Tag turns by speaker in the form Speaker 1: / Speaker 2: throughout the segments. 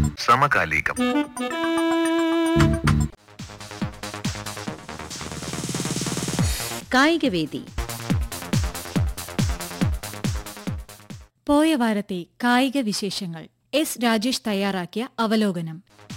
Speaker 1: സമകാലികം
Speaker 2: കായികവേദി
Speaker 3: പോയ വാരത്തെ കായിക വിശേഷങ്ങൾ എസ് രാജേഷ് തയ്യാറാക്കിയ അവലോകനം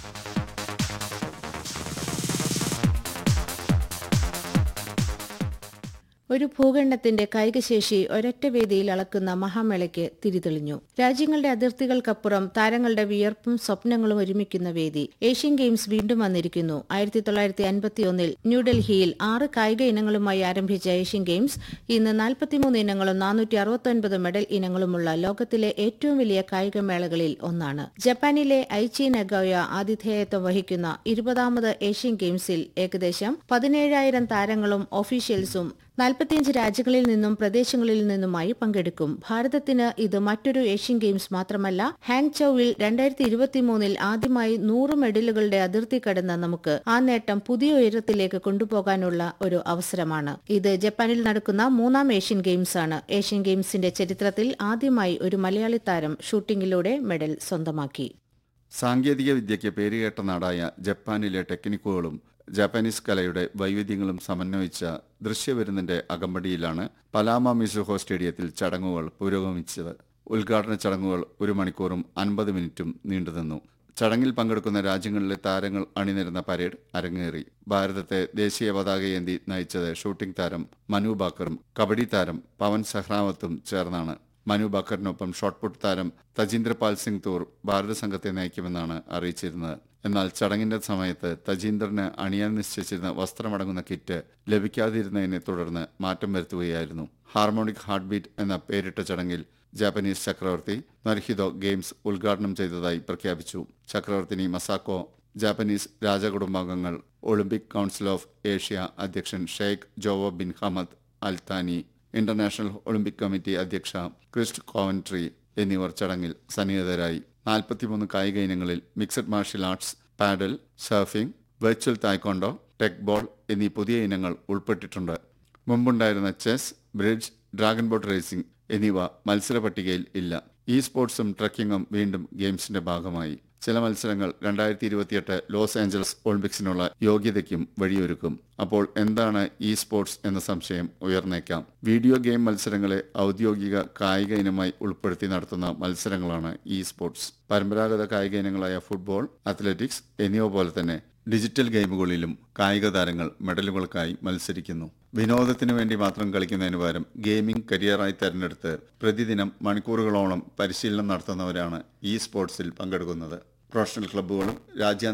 Speaker 4: ഒരു ഭൂഖണ്ഡത്തിന്റെ കായികശേഷി ഒരൊറ്റ വേദിയിൽ അളക്കുന്ന മഹാമേളയ്ക്ക് തിരിതെളിഞ്ഞു രാജ്യങ്ങളുടെ അതിർത്തികൾക്കപ്പുറം താരങ്ങളുടെ വിയർപ്പും സ്വപ്നങ്ങളും ഒരുമിക്കുന്ന വേദി ഏഷ്യൻ ഗെയിംസ് വീണ്ടും വന്നിരിക്കുന്നു ആയിരത്തി തൊള്ളായിരത്തി അൻപത്തിയൊന്നിൽ ന്യൂഡൽഹിയിൽ ആറ് കായിക ഇനങ്ങളുമായി ആരംഭിച്ച ഏഷ്യൻ ഗെയിംസ് ഇന്ന് നാൽപ്പത്തിമൂന്ന് ഇനങ്ങളും നാനൂറ്റി അറുപത്തൊൻപത് മെഡൽ ഇനങ്ങളുമുള്ള ലോകത്തിലെ ഏറ്റവും വലിയ കായികമേളകളിൽ ഒന്നാണ് ജപ്പാനിലെ ഐച്ചി നഗോയ ആതിഥേയത്വം വഹിക്കുന്ന ഇരുപതാമത് ഏഷ്യൻ ഗെയിംസിൽ ഏകദേശം പതിനേഴായിരം താരങ്ങളും ഒഫീഷ്യൽസും നാൽപ്പത്തിയഞ്ച് രാജ്യങ്ങളിൽ നിന്നും പ്രദേശങ്ങളിൽ നിന്നുമായി പങ്കെടുക്കും ഭാരതത്തിന് ഇത് മറ്റൊരു ഏഷ്യൻ ഗെയിംസ് മാത്രമല്ല ഹാങ് ചൌവിൽ രണ്ടായിരത്തി ഇരുപത്തിമൂന്നിൽ ആദ്യമായി നൂറ് മെഡലുകളുടെ അതിർത്തി കടന്ന നമുക്ക് ആ നേട്ടം പുതിയ ഉയരത്തിലേക്ക് കൊണ്ടുപോകാനുള്ള ഒരു അവസരമാണ് ഇത് ജപ്പാനിൽ നടക്കുന്ന മൂന്നാം ഏഷ്യൻ ഗെയിംസ് ആണ് ഏഷ്യൻ ഗെയിംസിന്റെ ചരിത്രത്തിൽ ആദ്യമായി ഒരു മലയാളി താരം ഷൂട്ടിംഗിലൂടെ മെഡൽ സ്വന്തമാക്കി
Speaker 5: സാങ്കേതിക വിദ്യയ്ക്ക് പേരുകേട്ട നാടായ ജപ്പാനിലെ ടെക്നിക്കുകളും ജാപ്പാനീസ് കലയുടെ വൈവിധ്യങ്ങളും സമന്വയിച്ച ദൃശ്യവിരുന്നിന്റെ അകമ്പടിയിലാണ് പലാമ മിസുഹോ സ്റ്റേഡിയത്തിൽ ചടങ്ങുകൾ പുരോഗമിച്ചത് ഉദ്ഘാടന ചടങ്ങുകൾ ഒരു മണിക്കൂറും അൻപത് മിനിറ്റും നീണ്ടുനിന്നു ചടങ്ങിൽ പങ്കെടുക്കുന്ന രാജ്യങ്ങളിലെ താരങ്ങൾ അണിനിരുന്ന പരേഡ് അരങ്ങേറി ഭാരതത്തെ ദേശീയ പതാകയേന്തി നയിച്ചത് ഷൂട്ടിംഗ് താരം മനു ബാക്കറും കബഡി താരം പവൻ സഹ്റാവത്തും ചേർന്നാണ് മനു ബാക്കറിനൊപ്പം ഷോട്ട്പുട്ട് താരം തജീന്ദ്രപാൽ സിംഗ് തൂർ ഭാരത സംഘത്തെ നയിക്കുമെന്നാണ് അറിയിച്ചിരുന്നത് എന്നാൽ ചടങ്ങിന്റെ സമയത്ത് തജീന്ദ്രന് അണിയാൻ നിശ്ചയിച്ചിരുന്ന വസ്ത്രമടങ്ങുന്ന കിറ്റ് ലഭിക്കാതിരുന്നതിനെ തുടർന്ന് മാറ്റം വരുത്തുകയായിരുന്നു ഹാർമോണിക് ഹാർട്ട് ബീറ്റ് എന്ന പേരിട്ട ചടങ്ങിൽ ജാപ്പനീസ് ചക്രവർത്തി നർഹിദോ ഗെയിംസ് ഉദ്ഘാടനം ചെയ്തതായി പ്രഖ്യാപിച്ചു ചക്രവർത്തിനി മസാക്കോ ജാപ്പനീസ് രാജകുടുംബാംഗങ്ങൾ ഒളിമ്പിക് കൗൺസിൽ ഓഫ് ഏഷ്യ അധ്യക്ഷൻ Sheikh Joaan bin Hamad Al Thani International Olympic Committee അധ്യക്ഷ ക്രിസ്റ്റ് കോവൻട്രി എന്നിവർ ചടങ്ങിൽ സന്നിഹിതരായി നാൽപ്പത്തിമൂന്ന് കായിക ഇനങ്ങളിൽ mixed martial arts padel surfing virtual taekwondo teqball എന്നീ പുതിയ ഇനങ്ങൾ ഉൾപ്പെട്ടിട്ടുണ്ട് മുമ്പുണ്ടായിരുന്ന chess bridge dragon boat racing എന്നിവ മത്സര പട്ടികയിൽ ഇല്ല ഇ സ്പോർട്സും ട്രക്കിങ്ങും വീണ്ടും ഗെയിംസിന്റെ ഭാഗമായി ചില മത്സരങ്ങൾ രണ്ടായിരത്തി ഇരുപത്തിയെട്ട് ലോസ് ആഞ്ചലസ് ഒളിമ്പിക്സിനുള്ള യോഗ്യതയ്ക്കും വഴിയൊരുക്കും അപ്പോൾ എന്താണ് ഇ സ്പോർട്സ് എന്ന സംശയം ഉയർന്നേക്കാം വീഡിയോ ഗെയിം മത്സരങ്ങളെ ഔദ്യോഗിക കായിക ഇനമായി ഉൾപ്പെടുത്തി നടത്തുന്ന മത്സരങ്ങളാണ് ഇ സ്പോർട്സ് പരമ്പരാഗത കായിക ഇനങ്ങളായ ഫുട്ബോൾ അത്ലറ്റിക്സ് എന്നിവ പോലെ തന്നെ ഡിജിറ്റൽ ഗെയിമുകളിലും കായിക താരങ്ങൾ മെഡലുകൾക്കായി മത്സരിക്കുന്നു വിനോദത്തിന് വേണ്ടി മാത്രം കളിക്കുന്നതിന് പകരം ഗെയിമിംഗ് കരിയറായി തെരഞ്ഞെടുത്ത് പ്രതിദിനം മണിക്കൂറുകളോളം പരിശീലനം നടത്തുന്നവരാണ് ഈ സ്പോർട്സിൽ പങ്കെടുക്കുന്നത് പ്രൊഫഷണൽ ക്ലബ്ബുകളും രാജ്യാന്തര